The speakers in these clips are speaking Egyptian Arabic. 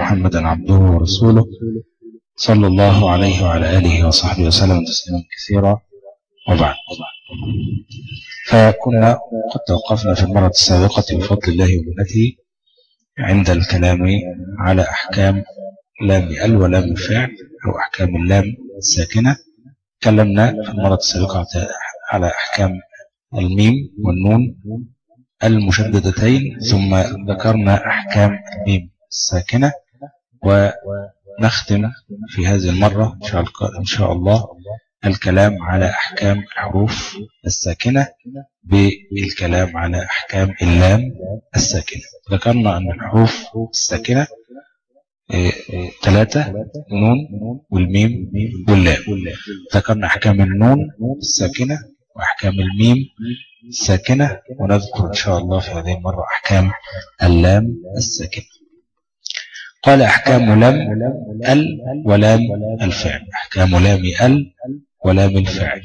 محمدا عبده ورسوله صلى الله عليه وعلى آله وصحبه وسلم تسليما كثيرا وبعد فكنا قد توقفنا في المرة السابقة بفضل الله ومنته عند الكلام على أحكام لام ال ولام الفعل أو أحكام اللام الساكنة تكلمنا في المرة السابقة على أحكام الميم والنون المشددتين ثم ذكرنا أحكام الميم الساكنة ونختم في هذه المرة إن شاء الله الكلام على أحكام الحروف الساكنة بالكلام على أحكام اللام الساكنة ذكرنا أن الحروف الساكنة ثلاثة نون والميم واللام ذكرنا أحكام النون الساكنة وأحكام الميم الساكنة ونذكر إن شاء الله في هذه المرة أحكام اللام الساكنة قال أحكام لم ال ولام الفعل أحكام لام ال ولام الفعل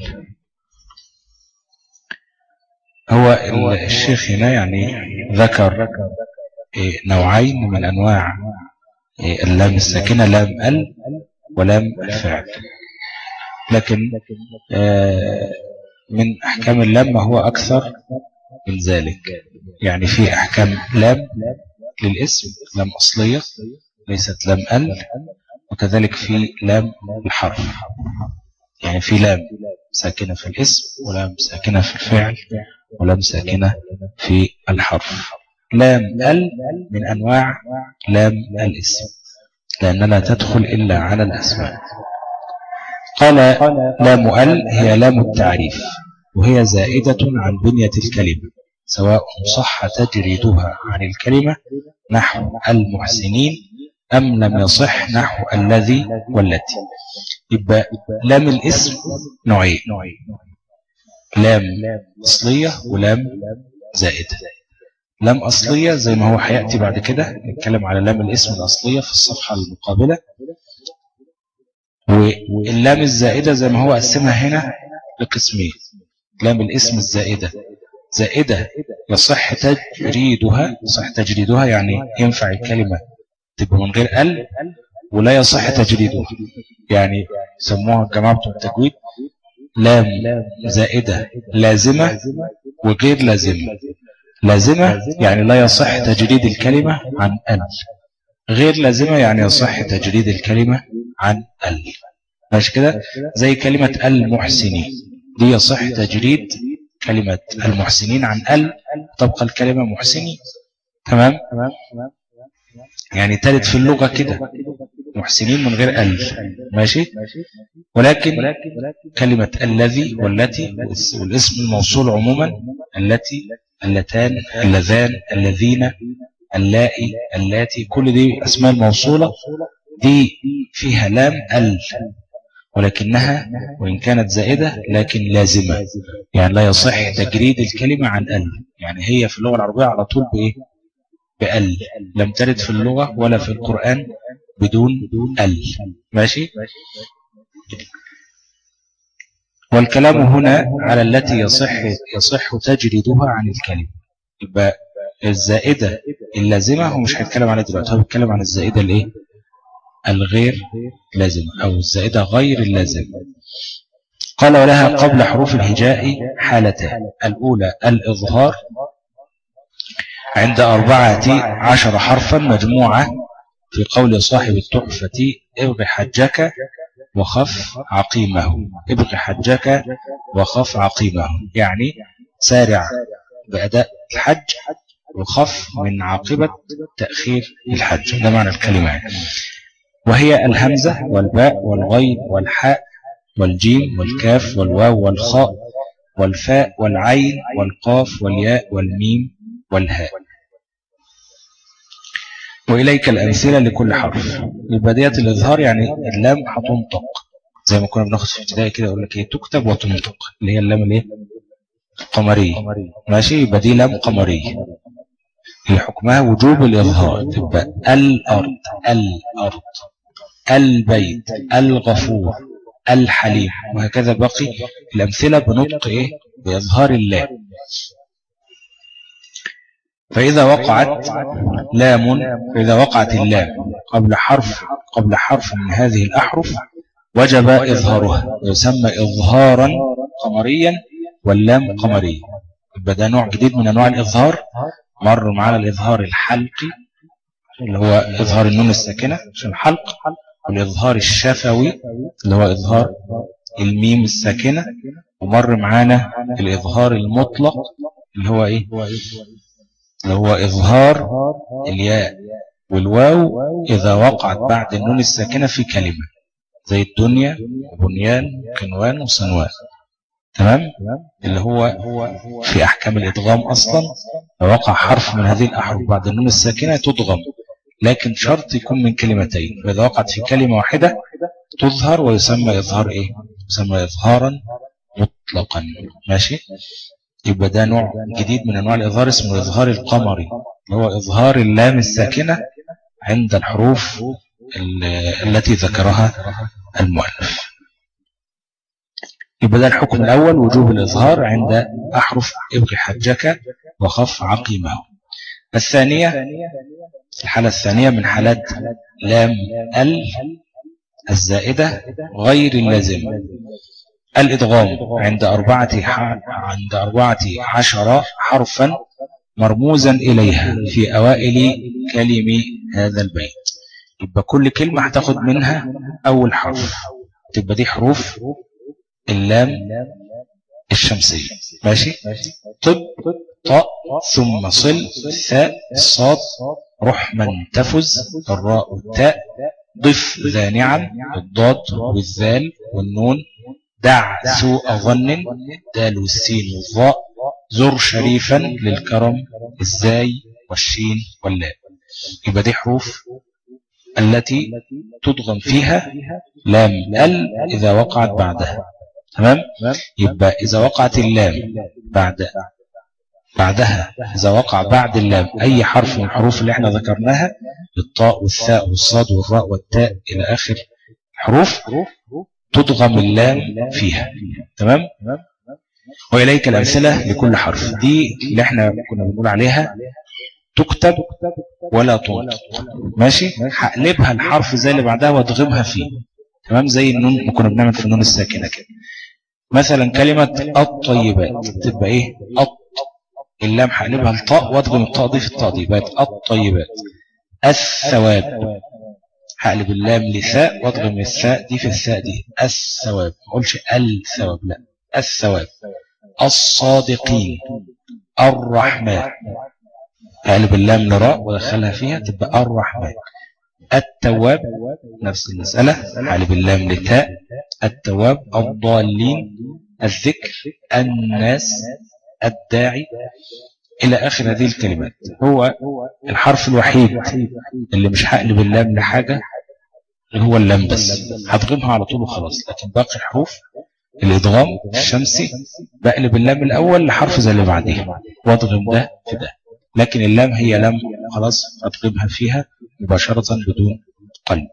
هو الشيخ هنا يعني ذكر نوعين من أنواع اللام الساكنة لام ال ولام الفعل لكن من أحكام اللام ما هو أكثر من ذلك يعني في أحكام لام للاسم لام أصلية ليست لام ال وكذلك في لام الحرف يعني في لام ساكنة في الاسم ولام ساكنة في الفعل ولام ساكنة في الحرف لام ال من أنواع لام الاسم لأنها لا تدخل إلا على الأسماء قال لام ال هي لام التعريف وهي زائدة عن بنية الكلمة سواء صح تجريدها عن الكلمة نحو المحسنين أم لم يصح نحو الذي والتي يبقى لام الاسم نوعين لام أصلية ولام زائدة لام أصلية زي ما هو هيأتي بعد كده نتكلم على لام الاسم الأصلية في الصفحة المقابلة واللام الزائدة زي ما هو قسمها هنا لقسمين لام الاسم الزائدة زائدة يصح تجريدها يصح تجريدها يعني ينفع الكلمة تبقى من غير ال ولا يصح تجريدها يعني يسموها الجماعة بتوع التجويد لام زائدة لازمة وغير لازمة لازمة يعني لا يصح تجريد الكلمة عن ال غير لازمة يعني يصح تجريد الكلمة عن ال ماشي كده زي كلمة المحسنين دي يصح تجريد كلمة المحسنين عن ال تبقى الكلمة محسنين تمام يعني تالت في اللغة كده محسنين من غير ال ماشي ولكن كلمة الذي والتي والاسم الموصول عموما التي اللتان اللذان الذين اللائي اللاتي كل دي اسماء الموصولة دي فيها لام ال ولكنها وإن كانت زائدة لكن لازمة يعني لا يصح تجريد الكلمة عن ال يعني هي في اللغة العربية على طول بإيه بأل لم ترد في اللغة ولا في القرآن بدون ال ماشي والكلام هنا على التي يصح يصح تجريدها عن الكلمة يبقى الزائدة اللازمة هو مش هيتكلم عنها دلوقتي هو بيتكلم عن الزائدة الايه الغير لازمة أو الزائدة غير اللازمة قال ولها قبل حروف الهجاء حالتان الأولى الإظهار عند أربعة عشر حرفا مجموعة في قول صاحب التحفة ابغ حجك وخف عقيمه ابغ حجك وخف عقيمه يعني سارع بأداء الحج وخف من عاقبة تأخير الحج ده معنى الكلمة وهي الهمزة والباء والغين والحاء والجيم والكاف والواو والخاء والفاء والعين والقاف والياء والميم والهاء وإليك الأمثلة لكل حرف البداية الإظهار يعني اللام هتنطق زي ما كنا بناخد في ابتدائي كده يقول لك ايه تكتب وتنطق اللي هي اللام الايه قمرية ماشي يبقى دي لام قمرية هي حكمها وجوب الإظهار تبقى الأرض الأرض البيت الغفور الحليم وهكذا باقي الأمثلة بنطق إيه بإظهار اللام فإذا وقعت لام فإذا وقعت اللام قبل حرف قبل حرف من هذه الأحرف وجب إظهارها ويسمى إظهارا قمريا واللام قمرية يبقى ده نوع جديد من أنواع الإظهار مر معنا الإظهار الحلقي اللي هو إظهار النون الساكنة عشان الحلق والإظهار الشفوي اللي هو إظهار الميم الساكنة ومر معانا الإظهار المطلق اللي هو إيه اللي هو إظهار الياء والواو إذا وقعت بعد النون الساكنة في كلمة زي الدنيا وبنيان وكنوان وصنوان تمام اللي هو في أحكام الإدغام أصلا وقع حرف من هذه الأحرف بعد النون الساكنة تدغم لكن شرط يكون من كلمتين فإذا وقعت في كلمة واحدة تظهر ويسمى إظهار إيه يسمى إظهارا مطلقا ماشي يبقى ده نوع جديد من أنواع الإظهار اسمه الإظهار القمري اللي هو إظهار اللام الساكنة عند الحروف التي ذكرها المؤلف يبقى ده الحكم الأول وجوب الإظهار عند أحرف ابغي حجك وخف عقيمه الثانية الحالة الثانية من حالات لام ال الزائدة غير اللازم الإدغام عند أربعة عند أربعة عشر حرفا مرموزا إليها في أوائل كلم هذا البيت يبقى كل كلمة هتاخد منها أول حرف تبقى دي حروف اللام الشمسية ماشي طب طاء ثم صل ثاء صاد رحما تفز الراء والتاء ضف ذا نعم الضاد والذال والنون دع سوء ظن الدال والسين والضاء زر شريفا للكرم الزاي والشين واللام يبقى دي حروف التي تضغم فيها لام ال إذا وقعت بعدها تمام يبقى إذا وقعت اللام بعد بعدها إذا وقع بعد اللام أي حرف من الحروف اللي احنا ذكرناها الطاء والثاء والصاد والراء والتاء إلى آخر حروف تضغم اللام فيها تمام وإليك الأمثلة لكل حرف دي اللي احنا كنا بنقول عليها تكتب ولا تنطق ماشي هقلبها الحرف زي اللي بعدها وادغمها فيه تمام زي النون ما كنا بنعمل في النون الساكنة كده مثلا كلمة الطيبات تبقى ايه الط اللام هقلبها الطاء وادغم الطاء دي في الطاء دي بقت الطيبات الثواب هقلب اللام لثاء وادغم الثاء دي في الثاء دي الثواب ما اقولش الثواب لا الثواب الصادقين الرحمن هقلب اللام لراء وادخلها فيها تبقى الرحمن التواب نفس المسألة هقلب اللام لتاء التواب الضالين الذكر الناس الداعي إلى آخر هذه الكلمات هو الحرف الوحيد اللي مش هقلب اللام لحاجة هو اللام بس هضغمها على طول وخلاص لكن باقي الحروف الإضغام الشمسي بقلب اللام الأول لحرف زي اللي بعديه واضغم ده في ده لكن اللام هي لام خلاص أضغمها فيها مباشرة بدون قلب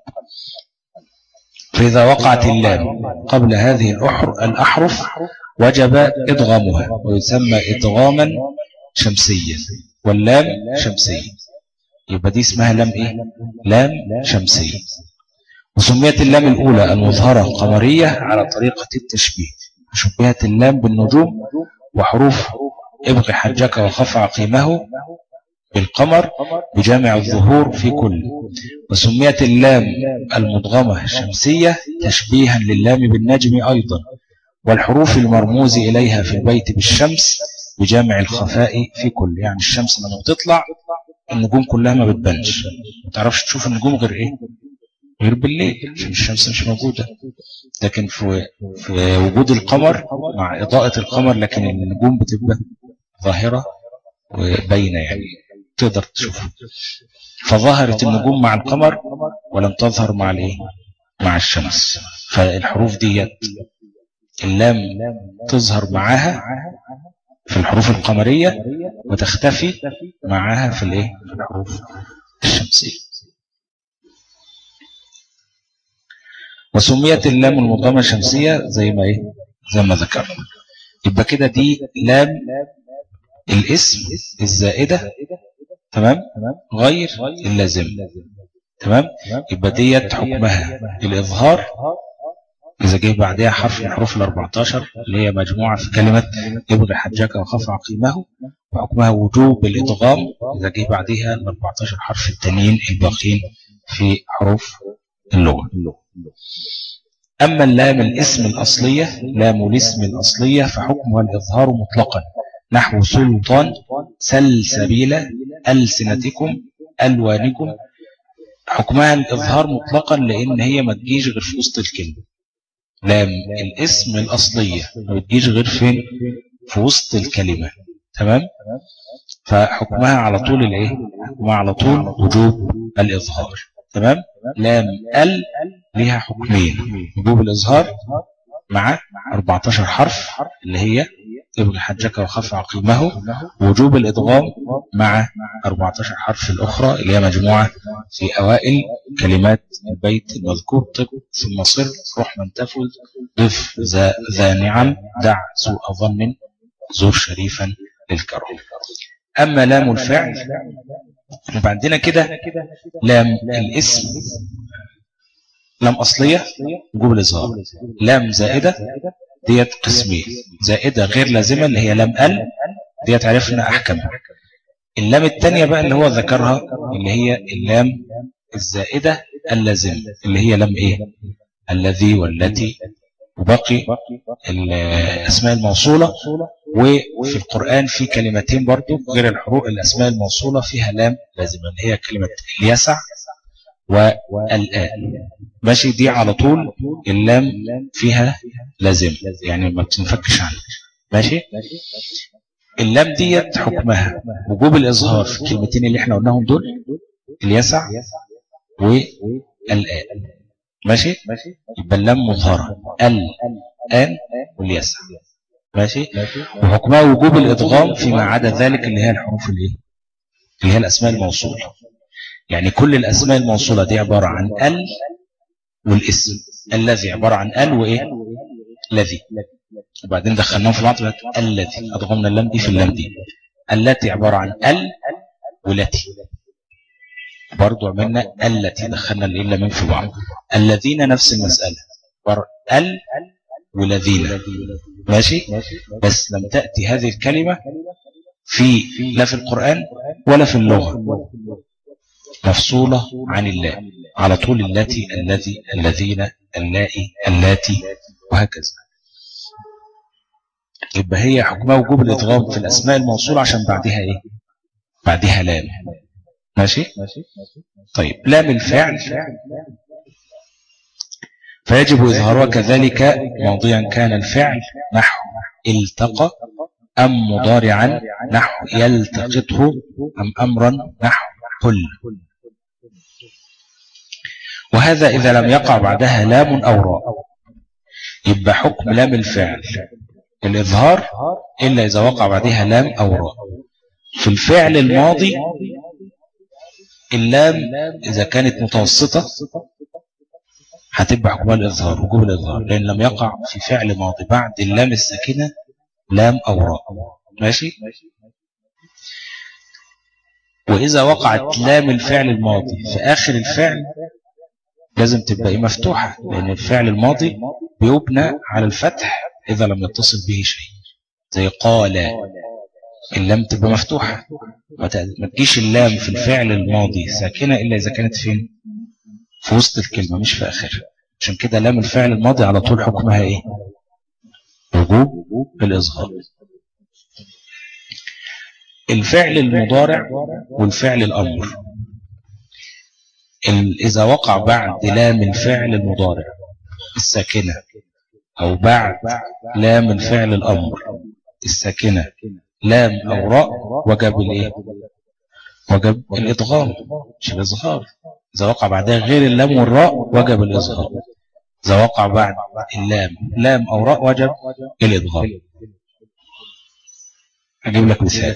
فإذا وقعت اللام قبل هذه الأحرف وجب إضغامها ويسمى إضغاما شمسيا واللام شمسية يبقى دي اسمها لام إيه؟ لام شمسية وسميت اللام الأولى المظهرة قمرية على طريقة التشبيه شبهت اللام بالنجوم وحروف ابغي حجك وخف عقيمه بالقمر بجامع الظهور في كل وسميت اللام المدغمة الشمسية تشبيها للام بالنجم أيضا والحروف المرموز إليها في البيت بالشمس بجامع الخفاء في كل يعني الشمس لما بتطلع النجوم كلها ما بتبانش ما تعرفش تشوف النجوم غير ايه غير بالليل عشان الشمس مش موجودة لكن في, في وجود القمر مع إضاءة القمر لكن النجوم بتبقى ظاهرة وباينة يعني تقدر تشوفها فظهرت النجوم مع القمر ولم تظهر مع الايه مع الشمس فالحروف ديت اللام تظهر معاها في الحروف القمرية وتختفي معاها في الايه في الحروف الشمسية وسميت اللام المضمة الشمسية زي ما ايه زي ما ذكرنا يبقى كده دي لام الاسم الزائدة تمام غير اللازم تمام يبقى ديت حكمها الإظهار إذا جه بعدها حرف من حروف ال 14 اللي هي مجموعة في كلمة ابغي حجك وخف عقيمه وحكمها وجوب الإدغام إذا جه بعدها ال 14 حرف التانيين الباقيين في حروف اللغة أما اللام الاسم الأصلية لام الاسم الأصلية فحكمها الإظهار مطلقا نحو سلطان سلسبيل ألسنتكم ألوانكم حكمها الإظهار مطلقا لأن هي ما تجيش غير في وسط الكلمة لام الاسم الأصلية ما تجيش غير فين في وسط الكلمة تمام فحكمها على طول الايه حكمها على طول وجوب الإظهار تمام لام ال ليها حكمين وجوب الإظهار مع 14 حرف اللي هي ابن حجك وخف عقيمه وجوب الإدغام مع 14 حرف الأخرى اللي هي مجموعة في أوائل كلمات البيت المذكور طب ثم صر روح من تفل ضف ذا نعم دع سوء ظن زور شريفا للكرم أما لام الفعل يبقى عندنا كده لام الاسم لام أصلية وجوب الإظهار لام زائدة ديت قسمين زائدة غير لازمة اللي هي لام ال ديت عرفنا أحكامها اللام الثانية بقى اللي هو ذكرها اللي هي اللام الزائدة اللازمة اللي هي لام إيه الذي والتي وبقي الأسماء الموصولة وفي القرآن في كلمتين برضو غير الحروف الأسماء الموصولة فيها لام لازمة اللي هي كلمة اليسع والآن ماشي دي على طول اللام فيها لازم يعني ما بتنفكش عنها ماشي اللام ديت حكمها وجوب الإظهار في الكلمتين اللي احنا قلناهم دول اليسع والآن ماشي يبقى اللام مظهرة الآن واليسع ماشي وحكمها وجوب الإدغام فيما عدا ذلك اللي هي الحروف الايه اللي هي الأسماء الموصولة يعني كل الأسماء الموصولة دي عبارة عن ال والاسم الذي عبارة عن ال وإيه الذي وبعدين دخلناهم في بعض الذي أضغمنا اللام دي في اللام دي التي عبارة عن ال والتي برضو عملنا التي دخلنا الإلا من في بعض الذين نفس المسألة ال والذين ماشي بس لم تأتي هذه الكلمة في لا في القرآن ولا في اللغة مفصولة عن الله على طول التي الذي الذين اللائي اللاتي وهكذا يبقى هي حكمها وجوب الإدغام في الأسماء الموصولة عشان بعدها إيه بعدها لام ماشي طيب لام الفعل فيجب إظهارها كذلك ماضيا كان الفعل نحو التقى أم مضارعا نحو يلتقطه أم أمرا نحو حل وهذا إذا لم يقع بعدها لام أو راء يبقى حكم لام الفعل الإظهار إلا إذا وقع بعدها لام أو راء في الفعل الماضي اللام إذا كانت متوسطة هتبقى حكمها الإظهار وجوب الإظهار لأن لم يقع في فعل ماضي بعد اللام الساكنة لام أو راء ماشي وإذا وقعت لام الفعل الماضي في آخر الفعل لازم تبقى إيه مفتوحة لأن الفعل الماضي بيبنى على الفتح إذا لم يتصل به شيء زي قال اللام تبقى مفتوحة ما تجيش اللام في الفعل الماضي ساكنة إلا إذا كانت فين في وسط الكلمة مش في آخرها عشان كده لام الفعل الماضي على طول حكمها إيه وجوب الإظهار الفعل المضارع والفعل الأمر إذا وقع بعد لام الفعل المضارع الساكنة أو بعد لام الفعل الأمر الساكنة لام أو راء وجب الإيه وجب الإضغام مش الإظهار إذا وقع بعدها غير اللام والراء وجب الإظهار إذا وقع بعد اللام لام أو راء وجب الإضغام أجيب لك مثال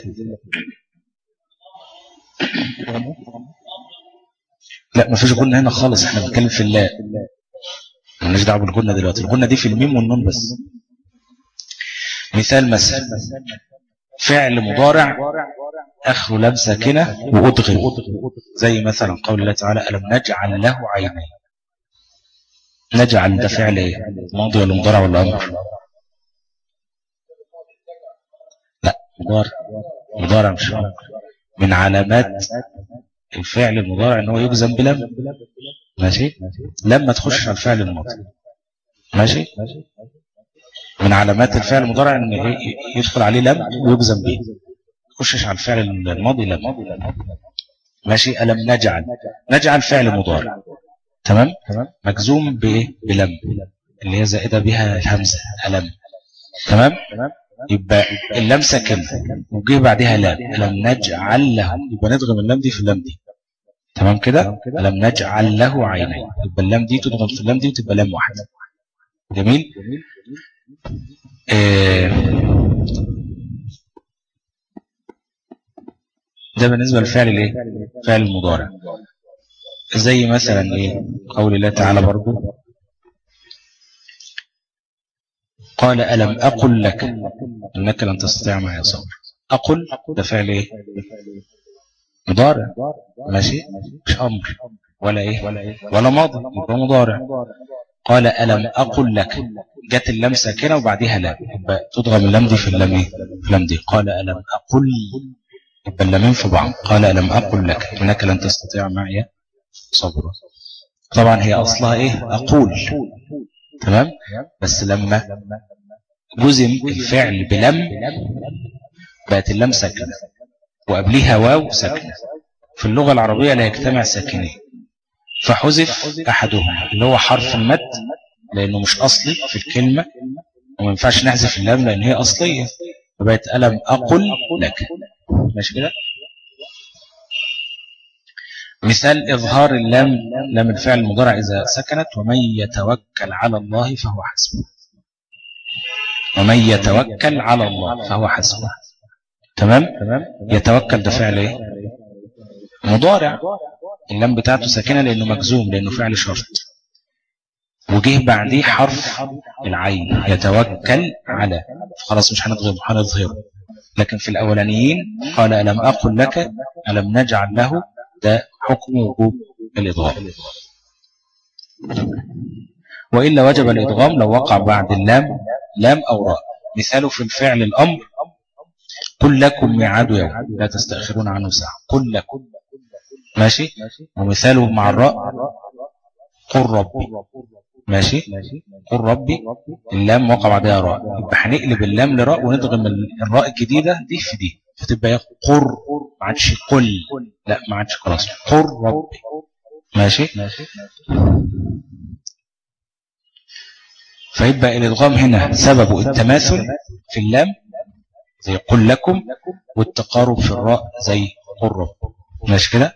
لا ما فيش غنة هنا خالص احنا بنتكلم في الله مالناش دعوه بالغنة دلوقتي الغنة دي في الميم والنون بس مثال مثلا فعل مضارع اخره لام ساكنه وادغم زي مثلا قول الله تعالى الم نجعل له عينين نجعل ده فعل ايه ماضي ولا مضارع ولا امر لا مضارع مضارع مش امر من علامات الفعل المضارع ان هو يجزم بلم ماشي لما تخش على الفعل الماضي ماشي من علامات الفعل المضارع ان يدخل عليه لم ويجزم به يخشش على الفعل الماضي لم ماشي ألم نجعل نجعل فعل مضارع تمام مجزوم بايه بلم اللي هي زائده بها الهمزه ألم تمام يبقى اللام ساكنه وجه بعدها لام ألم نجعل له يبقى ندغم اللام دي في اللام دي تمام كده ألم نجعل له عينين يبقى اللام دي تدغم في اللام دي وتبقى لام واحده جميل آه ده بالنسبة للفعل الايه فعل المضارع زي مثلا ايه قول الله تعالى برضو قال ألم أقل لك أنك لن تستطيع معي صبر أقل ده فعل ايه مضارع ماشي مش أمر ولا ايه ولا ماضي يبقى مضارع قال ألم أقل لك جت اللام ساكنة وبعدها لام يبقى تضغم اللام دي في اللام ايه في اللام دي قال ألم أقل يبقى اللامين في بعض قال ألم أقل لك إنك لن تستطيع معي صبرا طبعا هي أصلها إيه أقول تمام بس لما جزم الفعل بلم بقت اللام ساكنة وقبلها واو ساكنة في اللغة العربية لا يجتمع ساكنين فحذف أحدهم اللي هو حرف المد لأنه مش أصلي في الكلمة وما ينفعش نحذف اللام لأن هي أصلية فبقت ألم أقل لك ماشي كده مثال إظهار اللام لام الفعل المضارع إذا سكنت ومن يتوكل على الله فهو حسبه ومن يتوكل على الله فهو حسبه تمام يتوكل ده فعل ايه مضارع اللام بتاعته ساكنه لانه مجزوم لانه فعل شرط وجه بعديه حرف العين يتوكل على خلاص مش هنضغم هنظهره لكن في الأولانيين قال ألم أقل لك ألم نجعل له ده حكم وجوب الإضغام وإلا وجب الإضغام لو وقع بعد اللام لام أو راء مثاله في الفعل الأمر قل لكم ميعاد يوم لا تستأخرون عنه ساعة قل لكم ماشي ومثاله مع الراء قل ربي ماشي قل ربي اللام وقع بعدها راء يبقى هنقلب اللام لراء وندغم الراء الجديدة دي في دي فتبقى قر ما عادش قل لا ما عادش خلاص قر ربي ماشي فيبقى الادغام هنا سببه التماثل في اللام زي قل لكم والتقارب في الراء زي قل رب ماشي كده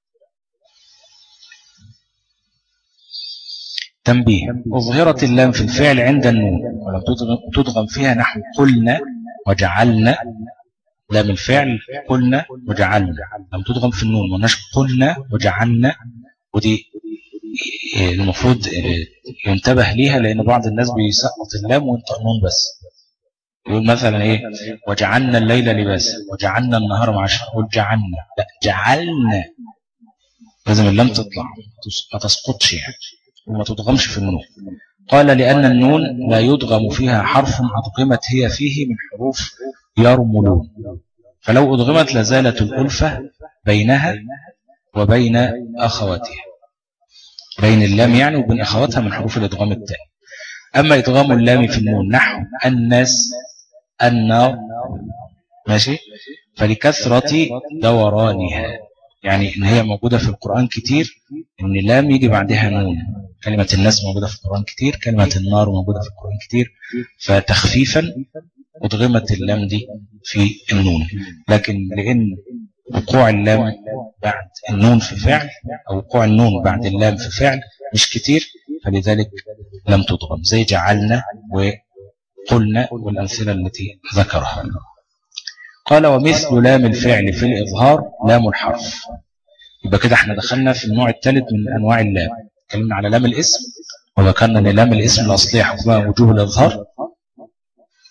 تنبيه أظهرت اللام في الفعل عند النون ولم تدغم فيها نحو قلنا وجعلنا لام الفعل قلنا وجعلنا لم تدغم في النون ونش قلنا وجعلنا ودي المفروض ينتبه ليها لأن بعض الناس بيسقط اللام وينطق النون بس يقول مثلا ايه وجعلنا الليل لباسا وجعلنا النهار معاشا قول جعلنا لا جعلنا لازم اللام تطلع ما تسقطش يعني وما تضغمش في النون قال لأن النون لا يدغم فيها حرف أضغمت هي فيه من حروف يرملون فلو أضغمت لزالت الألفة بينها وبين أخواتها بين اللام يعني وبين أخواتها من حروف الإدغام التاني أما إدغام اللام في النون نحو الناس النار ماشي فلكثرة دورانها يعني ان هي موجودة في القرآن كتير ان لام يجي بعدها نون كلمة الناس موجودة في القرآن كتير كلمة النار موجودة في القرآن كتير فتخفيفا أدغمت اللام دي في النون لكن لأن وقوع اللام بعد النون في فعل أو وقوع النون بعد اللام في فعل مش كتير فلذلك لم تضغم زي جعلنا وقلنا والأمثلة التي ذكرها قال ومثل لام الفعل في الإظهار لام الحرف يبقى كده احنا دخلنا في النوع الثالث من أنواع اللام اتكلمنا على لام الاسم وذكرنا ان لام الاسم الأصلية حكمها وجوه الإظهار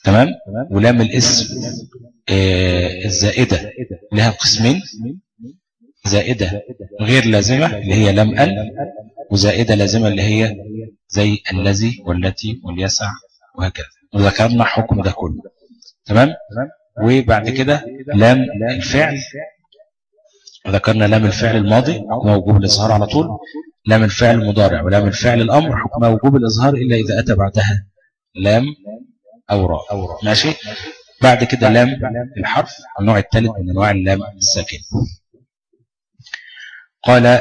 تمام ولام الاسم آه الزائدة لها قسمين زائدة غير لازمة اللي هي لم ال وزائدة لازمة اللي هي زي الذي والتي واليسع وهكذا وذكرنا حكم ده كله تمام وبعد كده لام الفعل ذكرنا لام الفعل الماضي حكمها وجوب الإظهار على طول لام الفعل المضارع ولام الفعل الأمر حكمها وجوب الإظهار إلا إذا أتى بعدها لام أو راء ماشي بعد كده لام الحرف النوع الثالث من أنواع اللام الساكن قال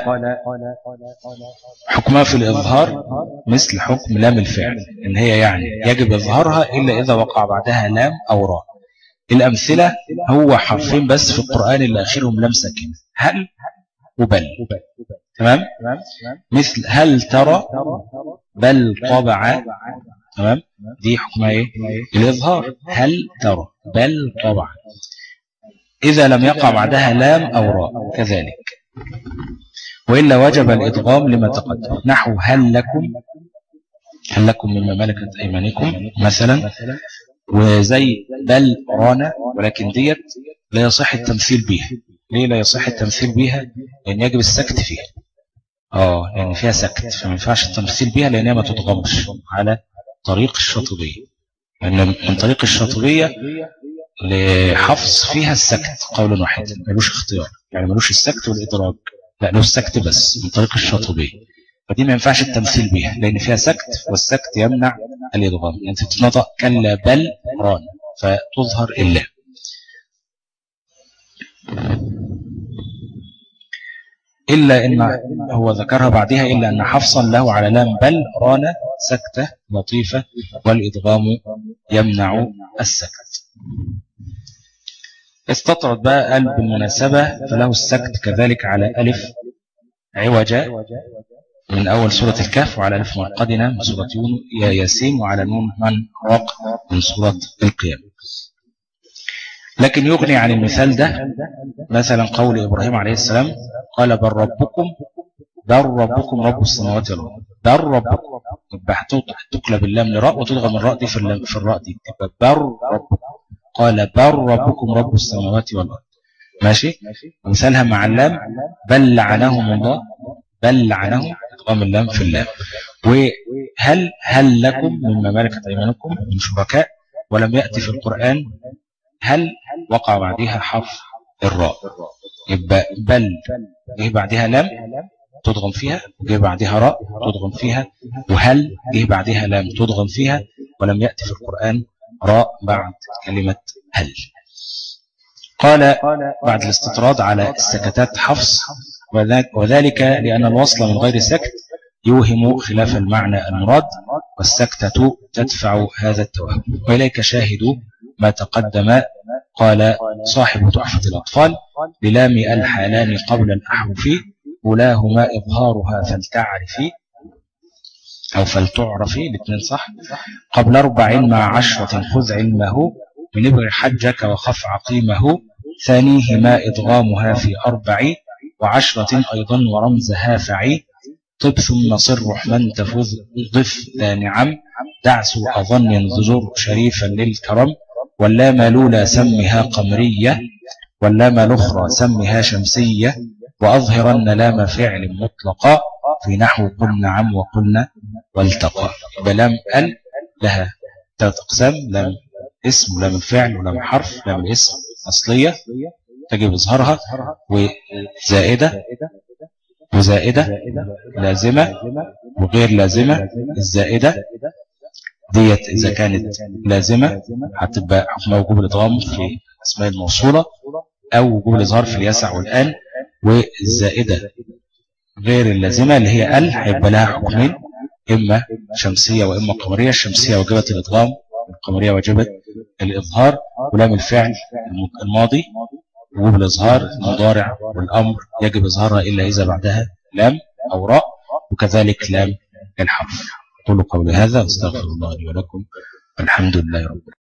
حكمها في الإظهار مثل حكم لام الفعل إن هي يعني يجب إظهارها إلا إذا وقع بعدها لام أو راء الأمثلة هو حرفين بس في القرآن اللي آخرهم لام ساكنة هل وبل تمام مثل هل ترى بل طبع تمام دي حكمها ايه الإظهار هل ترى بل طبع إذا لم يقع بعدها لام أو راء كذلك وإلا وجب الإدغام لما تقدم نحو هل لكم هل لكم مما ملكت أيمانكم مثلا وزي بل رانا ولكن ديت لا يصح التمثيل بها ليه لا يصح التمثيل بها لأن يجب السكت فيها اه لأن فيها سكت فما ينفعش التمثيل بها لأنها ما تضغمش على طريق الشاطبية لأن من طريق الشاطبية لحفظ فيها السكت قولا واحدا ملوش اختيار يعني ملوش السكت والإدراج لا له السكت بس من طريق الشاطبية فدي ما ينفعش التمثيل بيها لأن فيها سكت والسكت يمنع الإدغام يعني تتنطق كلا بل ران فتظهر إلا إلا إن هو ذكرها بعدها إلا أن حفصا له على لام بل ران سكتة لطيفة والإدغام يمنع السكت استطرد بقى قلب بالمناسبة فله السكت كذلك على ألف عوجة من أول سورة الكهف وعلى ألف مرقدنا من سورة يا ياسين وعلى نون من رق من سورة القيام لكن يغني عن المثال ده مثلا قول إبراهيم عليه السلام قال بل ربكم بل ربكم رب السماوات والأرض بل ربكم يبقى تقلب اللام لراء وتضغم الراء دي في الراء دي تبقى بل ربكم قال بل ربكم رب السماوات والأرض ماشي مثالها مع اللام بل لعنهم الله بل لعنهم إدغام اللام في اللام وهل هل لكم مما ملكت أيمانكم من شركاء ولم يأتي في القرآن هل وقع بعدها حرف الراء يبقى بل جه بعدها لام تضغم فيها وجه بعدها راء تضغم فيها وهل جه بعدها لام تضغم فيها ولم يأتي في القرآن راء بعد كلمة هل قال بعد الاستطراد على السكتات حفص وذلك لأن الوصل من غير سكت يوهم خلاف المعنى المراد والسكتة تدفع هذا التوهم وإليك شاهدوا ما تقدم قال صاحب تحفة الأطفال بلام الحالان قبل الأحرف أولاهما إظهارها فلتعرفي أو فلتعرفي الاثنين صح قبل أربع مع عشرة خذ علمه من ابغ حجك وخف عقيمه ثانيهما إضغامها في أربع وعشرة أيضا ورمزها فعي طب ثم صرح من تفوز ضف ذا نعم دعس أظن زجر شريفا للكرم واللام لولا سمها قمرية واللام الأخرى سمها شمسية وأظهرن لام فعل مطلقا في نحو قل نعم وقلنا والتقى بلام ال لها ثلاث أقسام لام اسم ولام الفعل ولام حرف لام الاسم أصلية تجب إظهارها وزائدة وزائدة لازمة وغير لازمة الزائدة ديت إذا كانت لازمة هتبقى حكمها وجوب الإضغام في أسماء الموصولة أو وجوب الإظهار في اليسع والآن والزائدة غير اللازمة اللي هي ال هيبقى لها حكمين إما شمسية وإما قمرية الشمسية وجبت الإضغام القمرية وجبت الإظهار ولام الفعل الماضي وجوب الإظهار المضارع والأمر يجب إظهارها إلا إذا بعدها لام أو راء وكذلك لام الحرف قولوا قولي هذا استغفر الله لي ولكم الحمد لله رب العالمين